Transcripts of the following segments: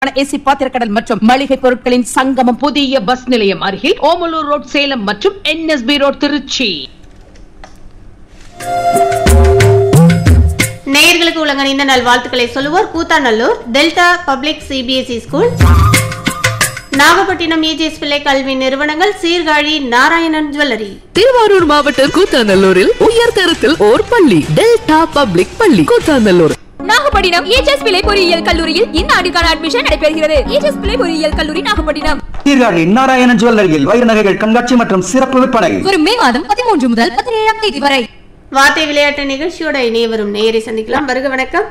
AC பாத்திரக்கடல் மற்றும் மளிகை பொருட்களின் சங்கமம் புதிய பஸ் நிலையம் அருகில் ஓமலூர் ரோட் சேலம் மற்றும் என்எஸ்பி ரோட் திருச்சி நேயர்களுக்கு உலக நீண்ட நல்வாழ்த்துக்களை சொல்லுவோர் Koothanallur delta public CBSE school Nagapattinam EGS Pillai கல்வி நிறுவனங்கள் சீர்காழி நாராயணன் ஜுவல்லரி திருவாரூர் மாவட்டம் கூத்தாநல்லூரில் உயர்தரத்தில் ஓர் பள்ளி டெல்டா பப்ளிக் பள்ளி கூத்தாநல்லூர் நாகப்பட்டினம் ஏஜஸ் பிள்ளை பொறியியல் கல்லூரியில் இந்த ஆண்டுக்கான அட்மிஷன் நடைபெறுகிறது ஏஜஸ் பிள்ளை பொறியியல் கல்லூரி நாகப்பட்டினம் சீர்காழி நாராயணன் ஜுவல்லரியில் வைர நகைகள் கண்காட்சி மற்றும் சிறப்பு விற்பனை வரும் மே மாதம் பதிமூன்று முதல் பதினேழாம் தேதி வரை வார்த்தை விளையாட்டு நிகழ்ச்சியோட இணைய வரும் நேயரை சந்திக்கலாம் வருக வணக்கம்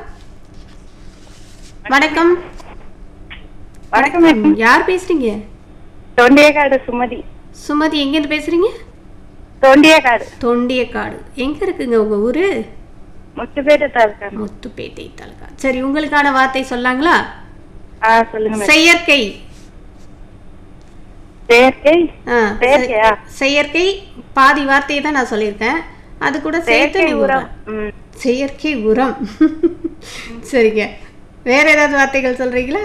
வணக்கம் வணக்கம் மேடம் யார் பேசுறீங்க தொண்டியக்காடு சுமதி சுமதி எங்கேருந்து பேசுறீங்க தொண்டியக்காடு தொண்டியக்காடு எங்க இருக்குங்க உங்க ஊரு முத்துப்பேட்டை தாலுக்கா முத்துப்பேட்டை தாலுகா சரி உங்களுக்கான வார்த்தை சொல்லாங்களா ஆ சொல்லுங்க மேடம் செயற்கை செயற்கை ஆ, செயற்கையா? செயற்கை பாதி வார்த்தையை தான் நான் சொல்லியிருக்கேன் அது கூட சேர்த்து செயற்கை நீ உரம் உரம் ம் செயற்கை உரம் சரிங்க வேற ஏதாவது வார்த்தைகள் சொல்றீங்களா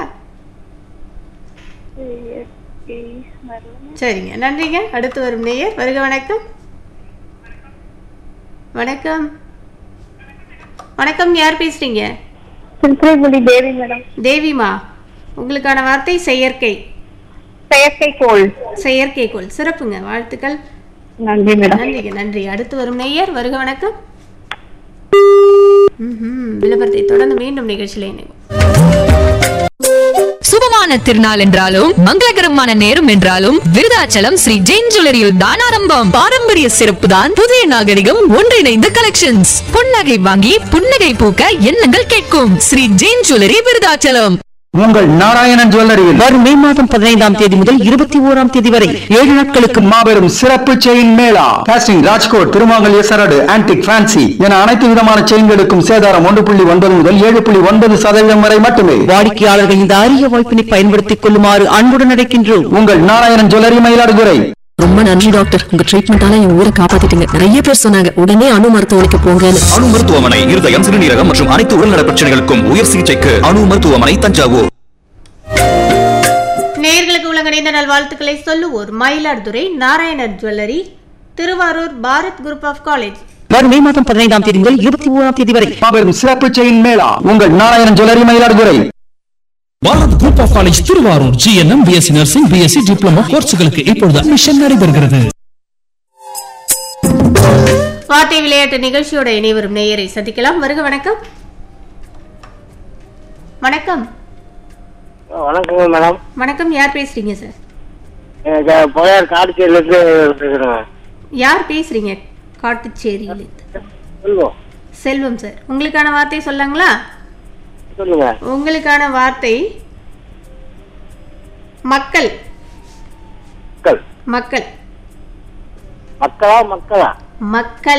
செயற்கை மரம். சரிங்க நன்றிங்க அடுத்து வரும் நேயர் வருக வணக்கம் வணக்கம் வணக்கம் யார் பேசுறீங்க திருத்துறைப்பூண்டி தேவி மேடம் தேவிமா உங்களுக்கான வார்த்தை செயற்கை செயற்கைக்கோள் செயற்கைக்கோள் சிறப்புங்க வாழ்த்துக்கள் நன்றி மேடம் நன்றிங்க நன்றி அடுத்து வரும் நேயர் வருக வணக்கம் ம்ஹும். விளம்பரத்தை தொடர்ந்து மீண்டும் நிகழ்ச்சியில் இணைவோம் சுபமான திருநாள் என்றாலும் மங்களகரமான நேரம் என்றாலும் விருதாச்சலம் ஸ்ரீ ஜெயின் ஜுவல்லரியில் தான் ஆரம்பம் பாரம்பரிய சிறப்பு தான் புதிய நாகரிகம் ஒன்றிணைந்த கலெக்ஷன்ஸ் புன்னகை வாங்கி புன்னகை பூக்க எண்ணங்கள் கேட்கும் ஸ்ரீ ஜெயின் ஜுவல்லரி விருதாச்சலம் உங்கள் நாராயணன் ஜுவல்லரியில் வரும் மே மாதம் பதினைந்தாம் தேதி முதல் இருபத்தி ஓராம் தேதி வரை ஏழு நாட்களுக்கு மாபெரும் சிறப்பு செயின் மேளா காஸ்டிங் ராஜ்கோட் திருமாங்கல்ய சரடு ஆன்டிக் ஃபேன்சி என அனைத்து விதமான செயின்களுக்கும் சேதாரம் ஒன்று புள்ளி ஒன்பது முதல் ஏழு புள்ளி ஒன்பது சதவீதம் வரை மட்டுமே வாடிக்கையாளர்கள் இந்த அரிய வாய்ப்பினை பயன்படுத்திக் கொள்ளுமாறு அன்புடன் அழைக்கின்றோம் உங்கள் நாராயணன் ஜுவல்லரி மயிலாடுதுறை ரொம்ப நன்றி டாக்டர் உங்க ட்ரீட்மெண்டால என் உயிரை காப்பாத்திட்டீங்க நிறைய பேர் சொன்னாங்க உடனே அணு மருத்துவமனைக்கு போங்கன்னு அணு மருத்துவமனை இருதயம் சிறுநீரகம் மற்றும் அனைத்து உடல்நல பிரச்சனைகளுக்கும் உயர் சிகிச்சைக்கு அணு மருத்துவமனை தஞ்சாவூர் நேயர்களுக்கு உலகடைந்த நல்வாழ்த்துக்களை சொல்லுவோர் Mayiladuthurai Narayanar jewellery Thiruvarur Bharath group of college வரும் மே மாதம் பதினைந்தாம் தேதி முதல் இருபத்தி ஓராம் தேதி வரை மாபெரும் சிறப்பு செயின் மேளா உங்கள் Narayanan jewellery Mayiladuthurai Bharath group of college Thiruvarur GNM BSc nursing BSc diploma கோர்ஸுகளுக்கு இப்பொழுது அட்மிஷன் நடைபெறுகிறது வார்த்தை விளையாட்டு நிகழ்ச்சியோட இணைவரும் நேயரை சந்திக்கலாம் வருக வணக்கம் வணக்கம் வணக்கங்க மேடம் வணக்கம் யார் பேசுறீங்க சார் எனக்கு புகையார் காடுச்சேரியிலேருந்து பேசுகிறேங்க யார் பேசுறீங்க காட்டுச்சேரியில் சொல்லுவோம் செல்வம் சார் உங்களுக்கான வார்த்தை சொல்லாங்களா சொல்லுங்க உங்களுக்கான வார்த்தை மக்கள் மக்கள் மக்கள் மக்களா மக்களா மக்கள்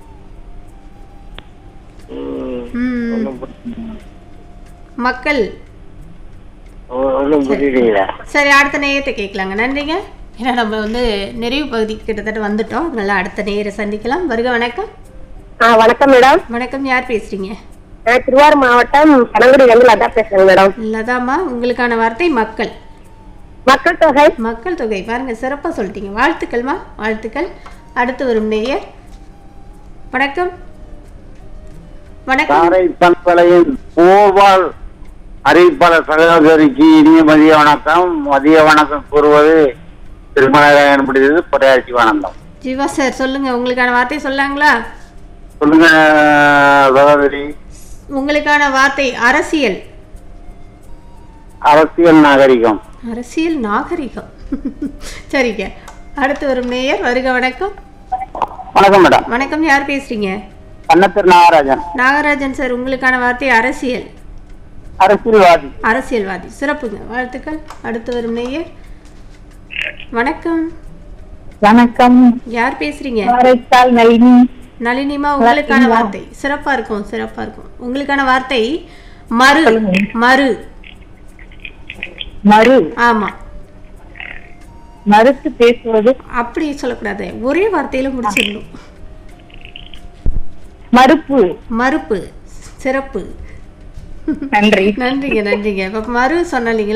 ம், ம், ஒண்ணும் புரி- மக்கள் ஒ- ஒண்ணும் புரியலைங்களா சரி அடுத்த நேயத்தை கேட்கலாங்க நன்றிங்க ஏன்னா நம்ம வந்து நிறைவு பகுதிக்கு கிட்டத்தட்ட வந்துட்டோம் அதனால அடுத்த நேயரை சந்திக்கலாம் வருக வணக்கம் ஆ வணக்கம் மேடம் வணக்கம் யார் பேசுறீங்க நான் திருவாரூர் மாவட்டம் பனங்குடியிலேருந்து லதா பேசுறேங்க மேடம் லதாமா உங்களுக்கான வார்த்தை மக்கள் மக்கள் தொகை மக்கள் தொகை பாருங்க சிறப்பாக சொல்லிட்டீங்க வாழ்த்துக்கள்மா வாழ்த்துக்கள் அடுத்து வரும் நேயர் வணக்கம் வணக்கம் தாரை பண்பலையின் பூவால் அறிவிப்பாளர் சகோதரிக்கு இனிய மதிய வணக்கம் மதிய வணக்கம் கூறுவது திருமணம் முடிந்தது பொறையாட்சி வணக்கம் ஜீவா சார் சொல்லுங்க உங்களுக்கான வார்த்தை சொல்லாங்களா சொல்லுங்க சகோதரி உங்களுக்கான வார்த்தை அரசியல் அரசியல் நாகரிகம் அரசியல் நாகரிகம் சரிங்க அடுத்து வரும் நேயர் வருக வணக்கம் வணக்கம் மேடம் வணக்கம் யார் பேசுறீங்க கண்ணத்திரு நாகராஜன் நாகராஜன் சார் உங்களுக்கான வார்த்தை அரசியல் அரசியல்வாதி அரசியல்வாதி சிறப்புங்க வாழ்த்துக்கள் அடுத்து வரும் நேயர் வணக்கம் வணக்கம் யார் பேசுறீங்க காரைக்கால் நளினி நளினிமா உங்களுக்கான வார்த்தை சிறப்பா இருக்கும் சிறப்பா இருக்கும் உங்களுக்கான வார்த்தை மறு மறு மறு ஆமா மறுத்து பேசுவது அப்படி சொல்லக்கூடாது ஒரே வார்த்தையில முடிச்சிடணும் மறுப்பு மறுப்பு சிறப்பு நன்றி நன்றிங்க நன்றிங்க இப்ப மறு சொன்னீங்களா